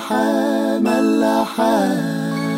ملاحة ملاحة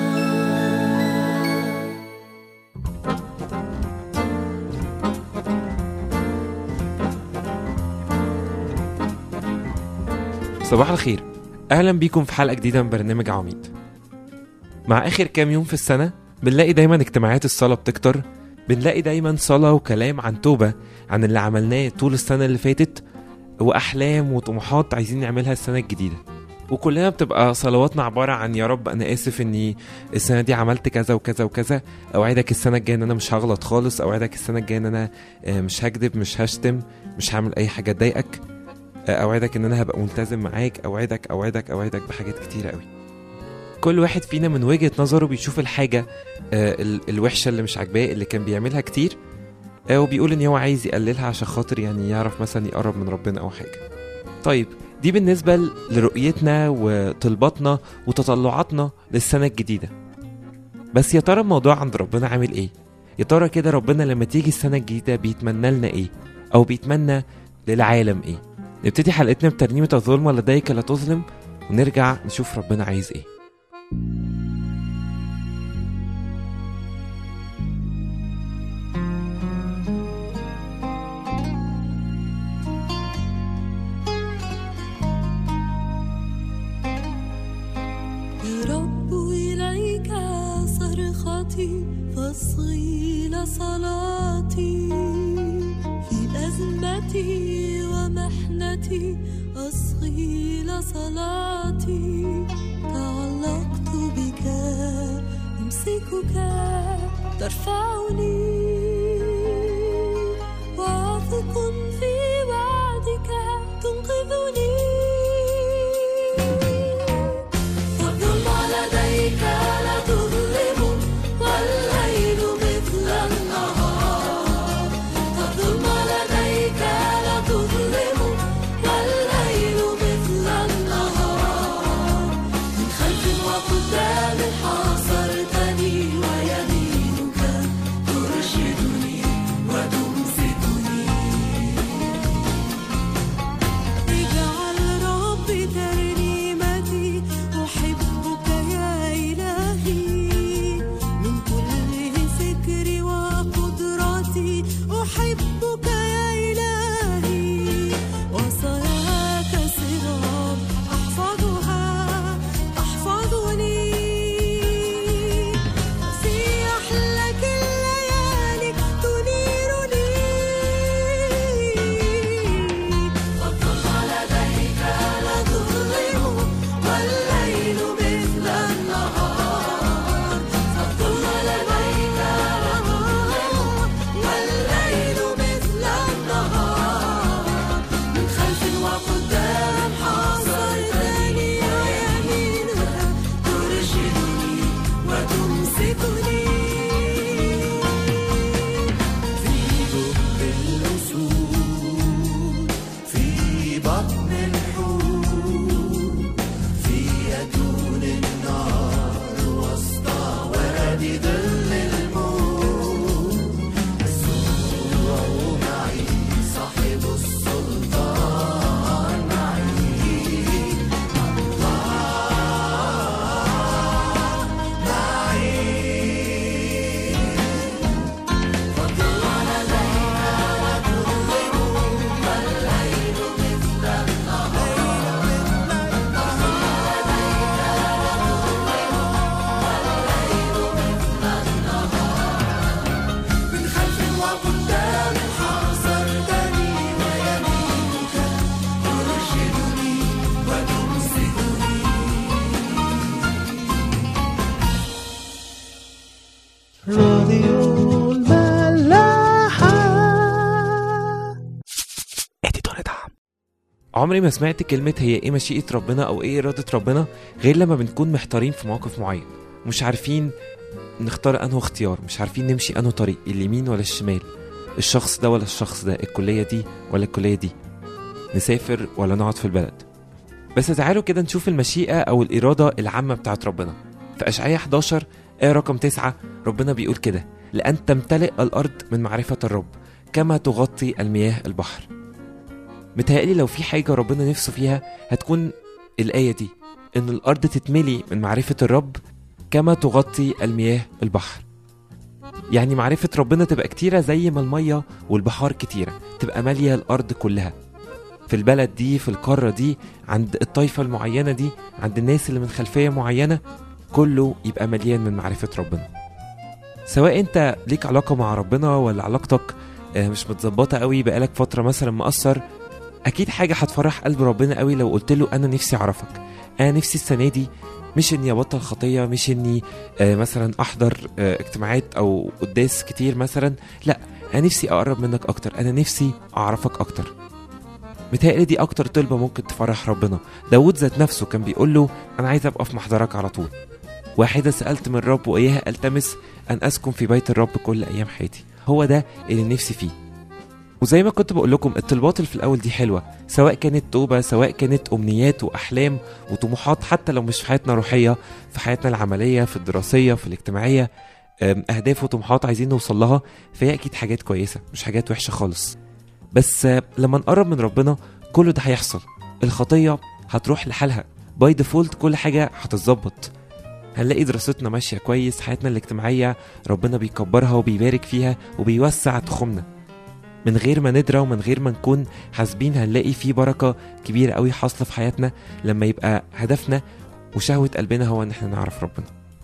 صباح الخير اهلا بيكم في حلقه جديده من برنامج عميد مع اخر كام يوم في السنه بنلاقي دايما اجتماعات الصلاه بتكتر بنلاقي دايما صلاه وكلام عن توبه عن اللي عملناه طول السنه اللي فاتت واحلام وطموحات عايزين نعملها السنه الجديده وكلنا بتبقى صلواتنا عباره عن يا رب انا اسف اني السنه دي عملت كذا وكذا وكذا اوعدك السنه الجايه ان انا مش هغلط خالص اوعدك السنه الجايه ان انا آه، مش هكذب مش هشتم مش هعمل اي حاجه تضايقك اوعدك ان انا هبقى ملتزم معاك اوعدك اوعدك اوعدك بحاجات كتيره قوي كل واحد فينا من وجهه نظره بيشوف الحاجه آه، ال- الوحشه اللي مش عاجباه اللي كان بيعملها كتير آه، وبيقول ان هو عايز يقللها عشان خاطر يعني يعرف مثلا يقرب من ربنا او حاجه طيب دي بالنسبه ل- لرؤيتنا وطلباتنا وتطلعاتنا للسنه الجديده بس يا ترى الموضوع عند ربنا عامل ايه يا ترى كده ربنا لما تيجي السنه الجديده بيتمنى لنا ايه او بيتمنى للعالم ايه نبتدي حلقتنا بترنيمة الظلمة لديك لا تظلم ونرجع نشوف ربنا عايز ايه يا رب إليك صرختي فاصغي لصلاتي في أزمتي ومحنتي أصغي لصلاتي تعلقت بك أمسكك ترفعني واثق في وعدك تنقذني فالظلم لديك لا تظلم والليل مثل النهار فالظلم لديك لا تظلم والليل مثل النهار من خلف وقدام حاصرتني ويمينك ترشدني وتمسكني اجعل ربي ترنيمتي أحبك يا إلهي من كل فكري وقدرتي أحبك يا إلهي وصاياك صغار أحفظها تحفظني في أحلك الليالي تنيرني فالظلم لديك لا تظلم والليل مثل النهار فالظلم لديك لا تظلم والليل مثل النهار من خلف وقدام حاصرتني ويمينك ترشدني وتمسكني في جب الأسود في بطن الحوت في أتون النار وسط وادي ظل الموت يسوع معي صاحب السلطان معي الله معي فالظل لديك لا تظلم والليل مثل النهار فالظل لديك لا تظلم والليل مثل النهار من خلف وقدام حاصرتني ويمينك ترشدني وتمسكني راديو الملاحة اديتور دعم عمري ما سمعت كلمة هي ايه مشيئة ربنا او ايه ارادة ربنا غير لما بنكون محتارين في موقف معين مش عارفين نختار انه اختيار مش عارفين نمشي انه طريق اليمين ولا الشمال الشخص ده ولا الشخص ده الكلية دي ولا الكلية دي نسافر ولا نقعد في البلد بس تعالوا كده نشوف المشيئة أو الإرادة العامة بتاعت ربنا في أشعياء 11 آية رقم 9 ربنا بيقول كده لأن تمتلئ الأرض من معرفة الرب كما تغطي المياه البحر متهيألي لو في حاجة ربنا نفسه فيها هتكون الآية دي ان الارض تتملي من معرفه الرب كما تغطي المياه البحر يعني معرفة ربنا تبقى كتيرة زي ما المية والبحار كتيرة تبقى مالية الأرض كلها في البلد دي في القارة دي عند الطائفة المعينة دي عند الناس اللي من خلفية معينة كله يبقى مليان من معرفة ربنا سواء انت ليك علاقة مع ربنا ولا علاقتك آه، مش متظبطة قوي بقالك فترة مثلا مقصر أكيد حاجة هتفرح قلب ربنا قوي لو قلت له أنا نفسي أعرفك أنا نفسي السنة دي مش إني أبطل خطية مش إني آه، مثلا أحضر آه، اجتماعات أو قداس كتير مثلا لا أنا نفسي أقرب منك أكتر أنا نفسي أعرفك أكتر متهيألي دي أكتر طلبة ممكن تفرح ربنا داود ذات نفسه كان بيقول له أنا عايز أبقى في محضرك على طول واحدة سألت من الرب وإياها ألتمس أن أسكن في بيت الرب كل أيام حياتي هو ده اللي نفسي فيه وزي ما كنت بقول لكم الطلبات اللي في الأول دي حلوة سواء كانت توبة سواء كانت أمنيات وأحلام وطموحات حتى لو مش في حياتنا الروحية في حياتنا العملية في الدراسية في الاجتماعية أم، أهداف وطموحات عايزين نوصل لها فهي أكيد حاجات كويسة مش حاجات وحشة خالص بس آه، لما نقرب من ربنا كل ده هيحصل الخطية هتروح لحالها باي ديفولت كل حاجة هتتظبط هنلاقي دراستنا ماشية كويس حياتنا الاجتماعية ربنا بيكبرها وبيبارك فيها وبيوسع تخمنا من غير ما ندرى ومن غير ما نكون حاسبين هنلاقي في بركة كبيرة قوي حاصلة في حياتنا لما يبقى هدفنا وشهوة قلبنا هو ان احنا نعرف ربنا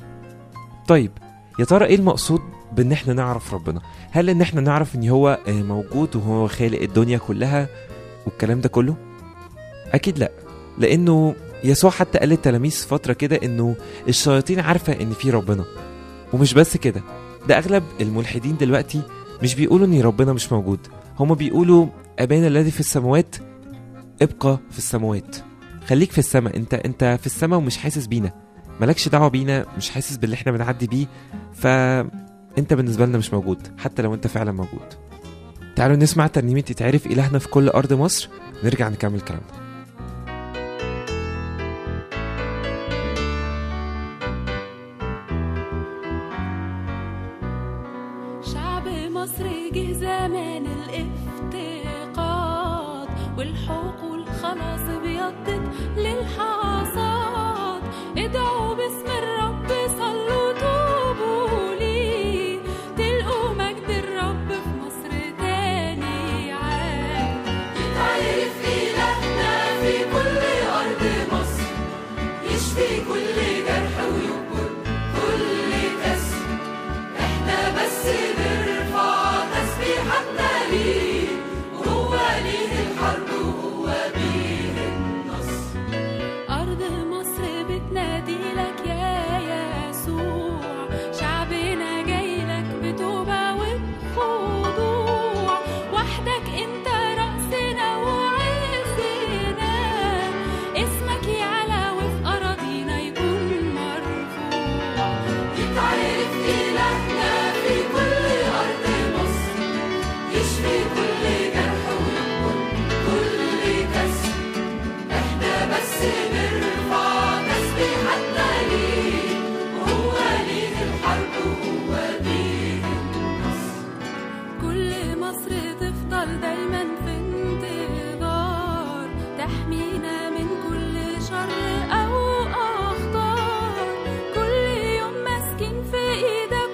طيب يا ترى ايه المقصود بان احنا نعرف ربنا هل ان احنا نعرف ان هو آه، موجود وهو خالق الدنيا كلها والكلام ده كله اكيد لا لانه يسوع حتى قال للتلاميذ فتره كده انه الشياطين عارفه ان في ربنا ومش بس كده ده اغلب الملحدين دلوقتي مش بيقولوا ان ربنا مش موجود هما بيقولوا ابانا الذي في السماوات ابقى في السماوات خليك في السماء انت انت في السماء ومش حاسس بينا مالكش دعوه بينا مش حاسس باللي احنا بنعدي بيه فانت بالنسبه لنا مش موجود حتى لو انت فعلا موجود تعالوا نسمع ترنيمه تتعرف الهنا في كل ارض مصر نرجع نكمل كلامنا شعب مصر جه زمان الافتقاد والحقول خلاص بيضت للحصاد ادعوا باسم الرب صلوا توبوا ليه تلقوا مجد الرب في مصر تاني عاد يتعرف إلهنا في كل أرض مصر يشفي كل جرح ويكبر كل كسر احنا بس نرفع تسبيحاتنا ليه وهو ليه الحرب وهو بيه النصر أرض مصر بتنادي لك يا يسوع شعبنا جاي لك بتوبة وبخضوع وحدك انت رأسنا وعزنا اسمك يعلى وفي أراضينا يكون مرفوع يتعرف إلهنا في كل أرض مصر يشفي كل جرح ويكبر كل كسر احنا بس نرفع تسبيحاتنا ليه وهو ليه الحرب وهو بيه النصر كل مصر تفضل دايما في انتظار تحمينا من كل شر او اخطار كل يوم ماسكين في ايدك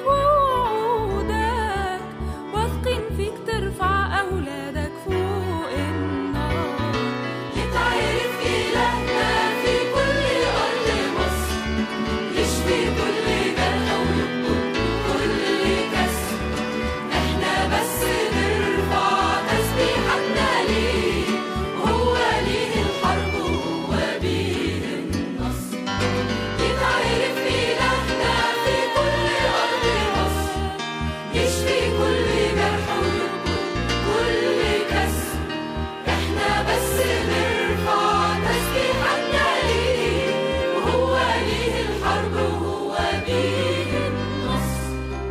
ووعودك واثقين فيك ترفع اولادك فوق النار يتعرف إلهنا في كل أرض مصر يشفي كل جرح ويكبر كل كسر احنا بس نرفع تسبيحاتنا ليه وهو ليه الحرب وهو بيه النصر يتعرف إلهنا في كل أرض مصر يشفي كل جرح ويكبر كل كسر احنا بس نرفع تسبيحاتنا ليه وهو ليه الحرب وهو بيه النصر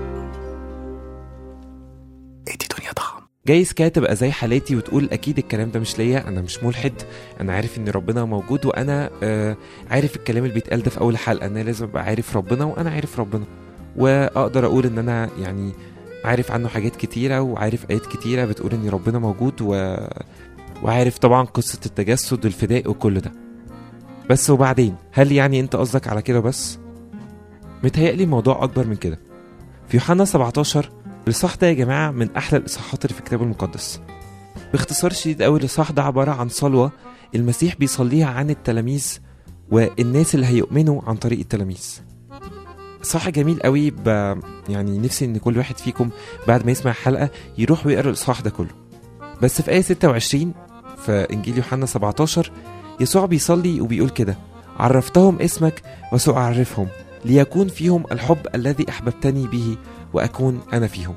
ادي دنيا طعم جايز كده تبقى زي حالاتي وتقول اكيد الكلام ده مش ليا انا مش ملحد انا عارف ان ربنا موجود وانا آه عارف الكلام اللي بيتقال ده في اول حلقه ان انا لازم ابقى عارف ربنا وانا عارف ربنا واقدر اقول ان انا يعني عارف عنه حاجات كتيره وعارف ايات كتيره بتقول ان ربنا موجود و... وعارف طبعا قصه التجسد والفداء وكل ده بس وبعدين هل يعني انت قصدك على كده بس متهيألي الموضوع اكبر من كده في يوحنا 17 الاصحاح ده يا جماعه من احلى الاصحاحات اللي في الكتاب المقدس باختصار شديد قوي الاصحاح ده عباره عن صلوه المسيح بيصليها عن التلاميذ والناس اللي هيؤمنوا عن طريق التلاميذ صح جميل قوي ب... يعني نفسي ان كل واحد فيكم بعد ما يسمع الحلقه يروح ويقرا الاصحاح ده كله بس في ايه 26 في انجيل يوحنا 17 يسوع بيصلي وبيقول كده عرفتهم اسمك وسأعرفهم ليكون فيهم الحب الذي احببتني به واكون انا فيهم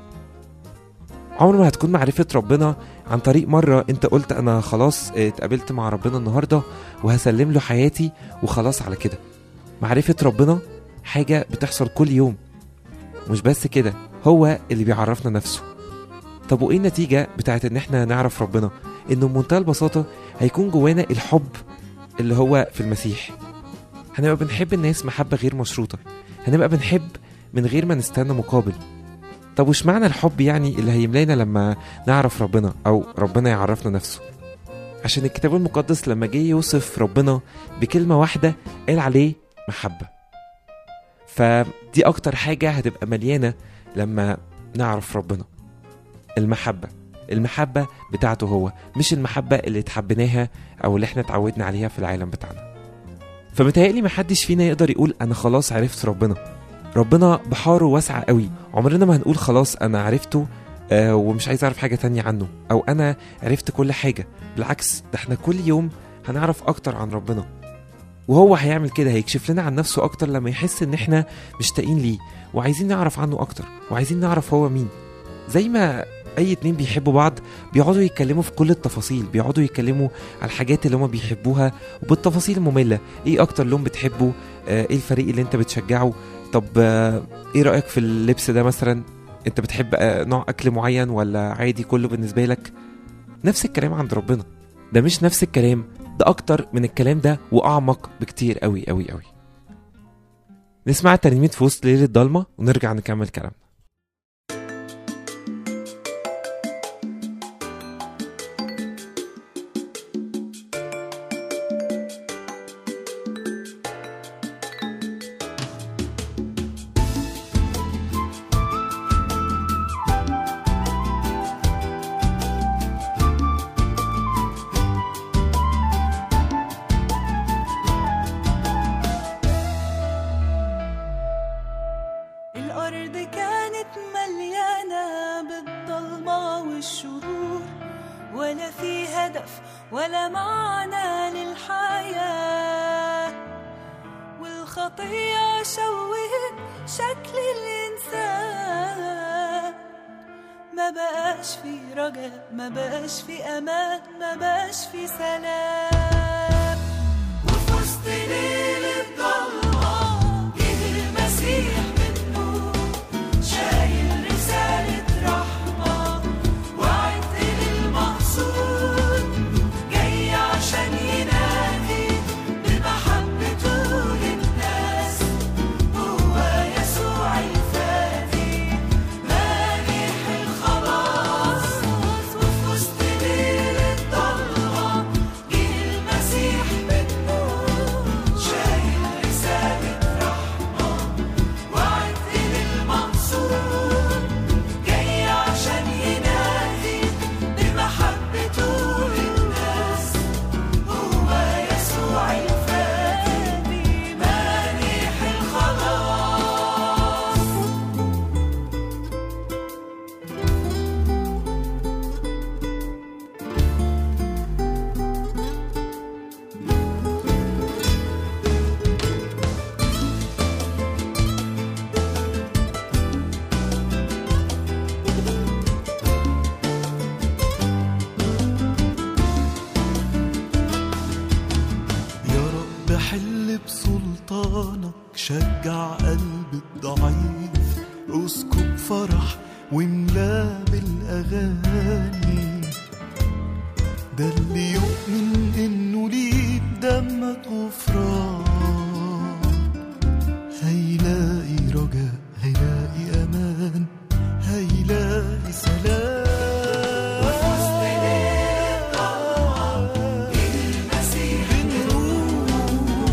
عمر ما هتكون معرفة ربنا عن طريق مرة انت قلت انا خلاص اه، اتقابلت مع ربنا النهاردة وهسلم له حياتي وخلاص على كده معرفة ربنا حاجة بتحصل كل يوم مش بس كده هو اللي بيعرفنا نفسه طب وايه النتيجة بتاعت ان احنا نعرف ربنا انه بمنتهى البساطة هيكون جوانا الحب اللي هو في المسيح هنبقى بنحب الناس محبة غير مشروطة هنبقى بنحب من غير ما نستنى مقابل طب وش معنى الحب يعني اللي هيملانا لما نعرف ربنا او ربنا يعرفنا نفسه عشان الكتاب المقدس لما جه يوصف ربنا بكلمة واحدة قال عليه محبة فدي اكتر حاجة هتبقى مليانة لما نعرف ربنا المحبة المحبة بتاعته هو مش المحبة اللي اتحبناها او اللي احنا اتعودنا عليها في العالم بتاعنا فمتهيألي محدش فينا يقدر يقول انا خلاص عرفت ربنا ربنا بحاره واسعة قوي عمرنا ما هنقول خلاص انا عرفته آه ومش عايز اعرف حاجة تانية عنه او انا عرفت كل حاجة بالعكس ده احنا كل يوم هنعرف اكتر عن ربنا وهو هيعمل كده هيكشف لنا عن نفسه اكتر لما يحس ان احنا مشتاقين ليه وعايزين نعرف عنه اكتر وعايزين نعرف هو مين زي ما اي اتنين بيحبوا بعض بيقعدوا يتكلموا في كل التفاصيل بيقعدوا يتكلموا على الحاجات اللي هما بيحبوها وبالتفاصيل المملة ايه اكتر لون بتحبه آه ايه الفريق اللي انت بتشجعه طب آه ايه رأيك في اللبس ده مثلا انت بتحب آه نوع اكل معين ولا عادي كله بالنسبة لك نفس الكلام عند ربنا ده مش نفس الكلام ده اكتر من الكلام ده واعمق بكتير قوي قوي قوي نسمع الترنيمة في وسط ليلة ضلمة ونرجع نكمل كلامنا الأرض كانت مليانة بالضلمة والشرور ولا في هدف ولا معنى للحياة والخطية شوهت شكل الإنسان ما بقاش في رجاء ما بقاش في أمان ما بقاش في سلام وفي وسط ليل الضلمة جه المسيح بالنور شايل رسالة رحمة وعد للمقصود جاي عشان ينادي بمحبته للناس هو يسوع الفادي مانح الخلاص وفي وسط ليل الضلمة جه المسيح بالنور شايل رسالة رحمة وعد للمنصور جاي عشان ينادي بمحبته للناس هو يسوع الفادي مانح الخلاص يا رب حل بسلطانك شجع قلب الضعيف اسكب فرح واملاه بالاغاني ده اللي يؤمن انه ليه بدمك غفران هيلاقي رجاء هيلاقي امان هيلاقي سلام المسيح بالنور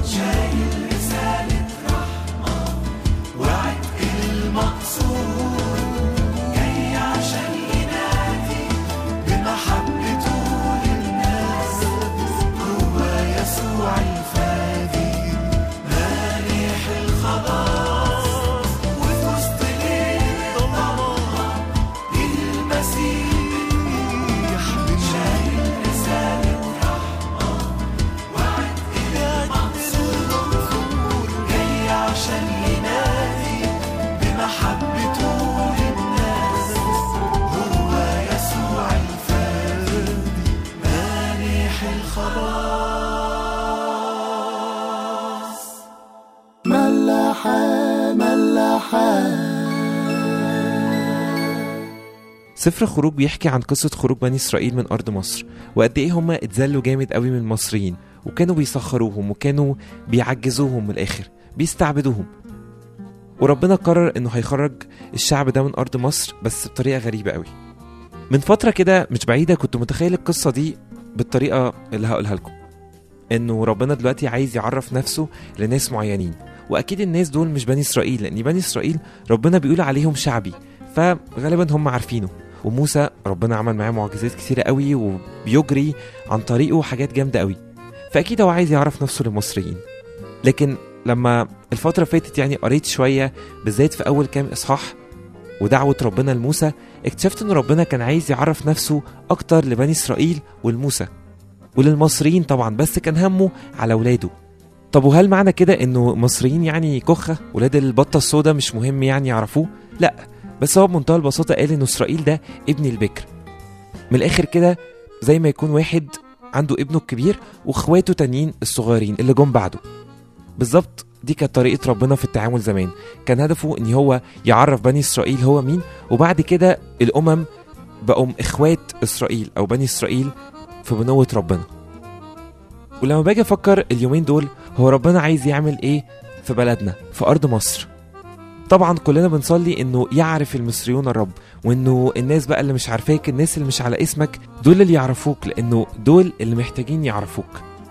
سفر خروج بيحكي عن قصة خروج بني إسرائيل من أرض مصر وقد إيه هما اتذلوا جامد قوي من المصريين وكانوا بيسخروهم وكانوا بيعجزوهم من الآخر بيستعبدوهم وربنا قرر إنه هيخرج الشعب ده من أرض مصر بس بطريقة غريبة قوي من فترة كده مش بعيدة كنت متخيل القصة دي بالطريقة اللي هقولها لكم إنه ربنا دلوقتي عايز يعرف نفسه لناس معينين وأكيد الناس دول مش بني إسرائيل لأن بني إسرائيل ربنا بيقول عليهم شعبي فغالبا هم عارفينه وموسى ربنا عمل معاه معجزات كتيرة قوي وبيجري عن طريقه حاجات جامدة قوي فأكيد هو عايز يعرف نفسه للمصريين لكن لما الفترة فاتت يعني قريت شوية بالذات في أول كام إصحاح ودعوة ربنا لموسى اكتشفت إن ربنا كان عايز يعرف نفسه أكتر لبني إسرائيل ولموسى وللمصريين طبعا بس كان همه على ولاده طب وهل معنى كده انه مصريين يعني كخة ولاد البطة السوداء مش مهم يعني يعرفوه لا بس هو بمنتهى البساطة قال إنه إسرائيل ده ابن البكر من الآخر كده زي ما يكون واحد عنده ابنه الكبير واخواته تانيين الصغيرين اللي جم بعده بالظبط دي كانت طريقة ربنا في التعامل زمان كان هدفه ان هو يعرف بني اسرائيل هو مين وبعد كده الامم بقوا اخوات اسرائيل او بني اسرائيل في بنوة ربنا ولما باجي افكر اليومين دول هو ربنا عايز يعمل ايه في بلدنا في ارض مصر طبعا كلنا بنصلي انه يعرف المصريون الرب وانه الناس بقى اللي مش عارفاك الناس اللي مش على اسمك دول اللي يعرفوك لانه دول اللي محتاجين يعرفوك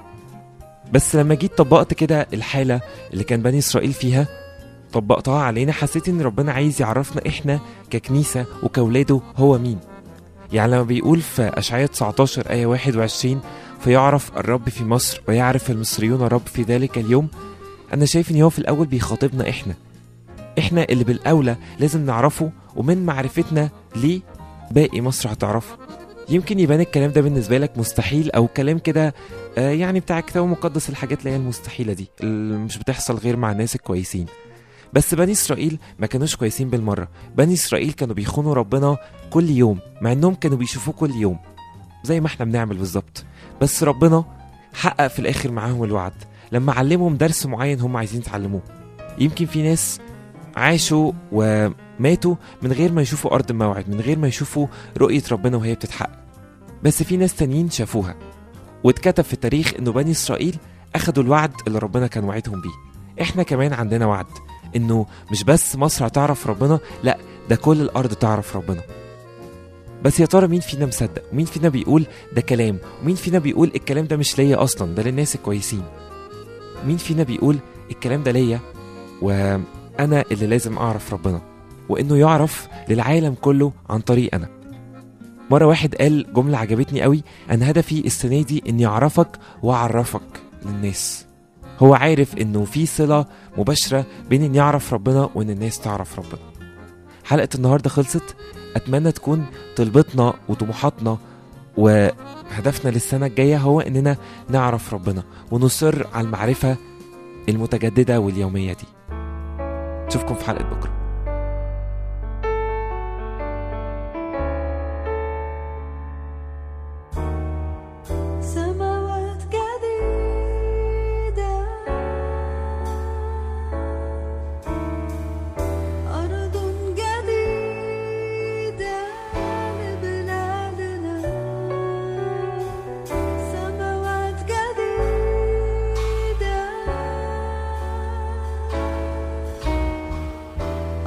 بس لما جيت طبقت كده الحالة اللي كان بني اسرائيل فيها طبقتها علينا حسيت ان ربنا عايز يعرفنا احنا ككنيسة وكولاده هو مين يعني لما بيقول في اشعياء 19 ايه 21 فيعرف الرب في مصر ويعرف المصريون الرب في ذلك اليوم انا شايف ان هو في الاول بيخاطبنا احنا احنا اللي بالاولى لازم نعرفه ومن معرفتنا ليه باقي مصر هتعرفه يمكن يبان الكلام ده بالنسبه لك مستحيل او كلام كده آه يعني بتاع الكتاب المقدس الحاجات اللي هي المستحيله دي اللي مش بتحصل غير مع الناس الكويسين بس بني اسرائيل ما كانوش كويسين بالمره بني اسرائيل كانوا بيخونوا ربنا كل يوم مع انهم كانوا بيشوفوه كل يوم زي ما احنا بنعمل بالظبط بس ربنا حقق في الاخر معاهم الوعد لما علمهم درس معين هم عايزين يتعلموه يمكن في ناس عاشوا وماتوا من غير ما يشوفوا أرض الموعد من غير ما يشوفوا رؤية ربنا وهي بتتحقق بس في ناس تانيين شافوها واتكتب في التاريخ إنه بني إسرائيل أخدوا الوعد اللي ربنا كان وعدهم بيه إحنا كمان عندنا وعد إنه مش بس مصر هتعرف ربنا لأ ده كل الأرض تعرف ربنا بس يا ترى مين فينا مصدق ومين فينا بيقول ده كلام ومين فينا بيقول الكلام ده مش ليا أصلا ده للناس الكويسين مين فينا بيقول الكلام ده ليا و انا اللي لازم اعرف ربنا وانه يعرف للعالم كله عن طريق انا مره واحد قال جمله عجبتني قوي انا هدفي السنه دي اني اعرفك واعرفك للناس هو عارف انه في صله مباشره بين اني اعرف ربنا وان الناس تعرف ربنا حلقه النهارده خلصت اتمنى تكون طلبتنا وطموحاتنا وهدفنا للسنه الجايه هو اننا نعرف ربنا ونصر على المعرفه المتجدده واليوميه دي اشوفكم في حلقه بكره سماوات جديدة أرض جديدة لبلادنا سماوات جديدة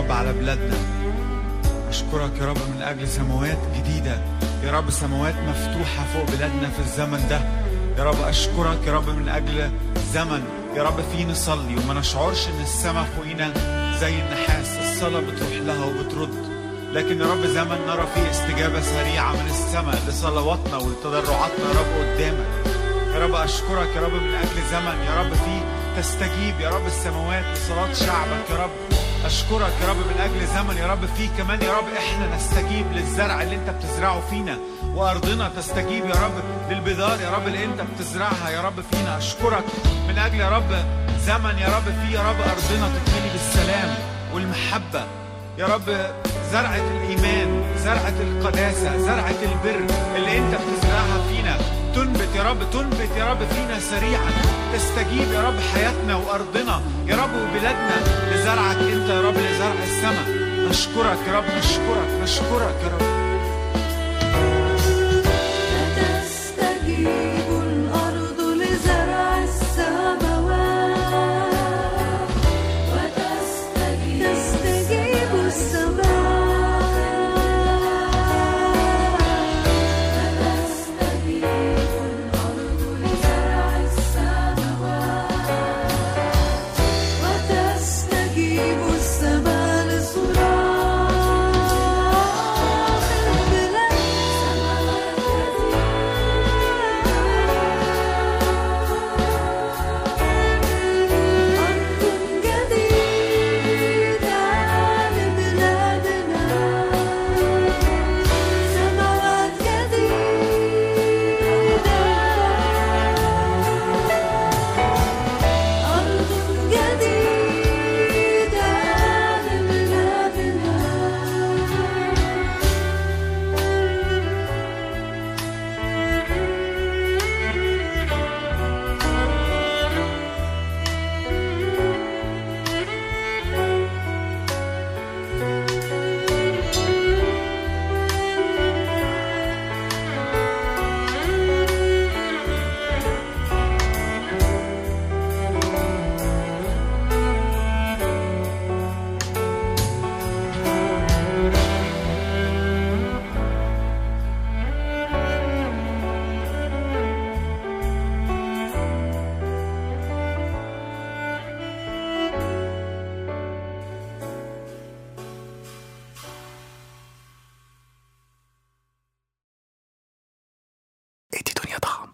رب على بلادنا أشكرك يا رب من أجل سماوات جديدة يا رب سماوات مفتوحة فوق بلادنا في الزمن ده يا رب أشكرك يا رب من أجل زمن يا رب فيه نصلي وما نشعرش إن السماء فوقينا زي النحاس الصلاة بتروح لها وبترد لكن يا رب زمن نرى فيه استجابة سريعة من السماء لصلواتنا ولتضرعاتنا يا رب قدامك يا رب أشكرك يا رب من أجل زمن يا رب فيه تستجيب يا رب السماوات لصلاة شعبك يا رب أشكرك يا رب من أجل زمن يا رب فيه كمان يا رب إحنا نستجيب للزرع اللي أنت بتزرعه فينا وأرضنا تستجيب يا رب للبذار يا رب اللي أنت بتزرعها يا رب فينا أشكرك من أجل يا رب زمن يا رب فيه يا رب أرضنا تتملي بالسلام والمحبة يا رب زرعة الإيمان زرعة القداسة زرعة البر اللي أنت بتزرعها فينا تنبت يا رب تنبت يا رب فينا سريعا تستجيب يا رب حياتنا وأرضنا يا رب وبلادنا لزرعك أنت يا رب لزرع السماء نشكرك يا رب نشكرك نشكرك يا رب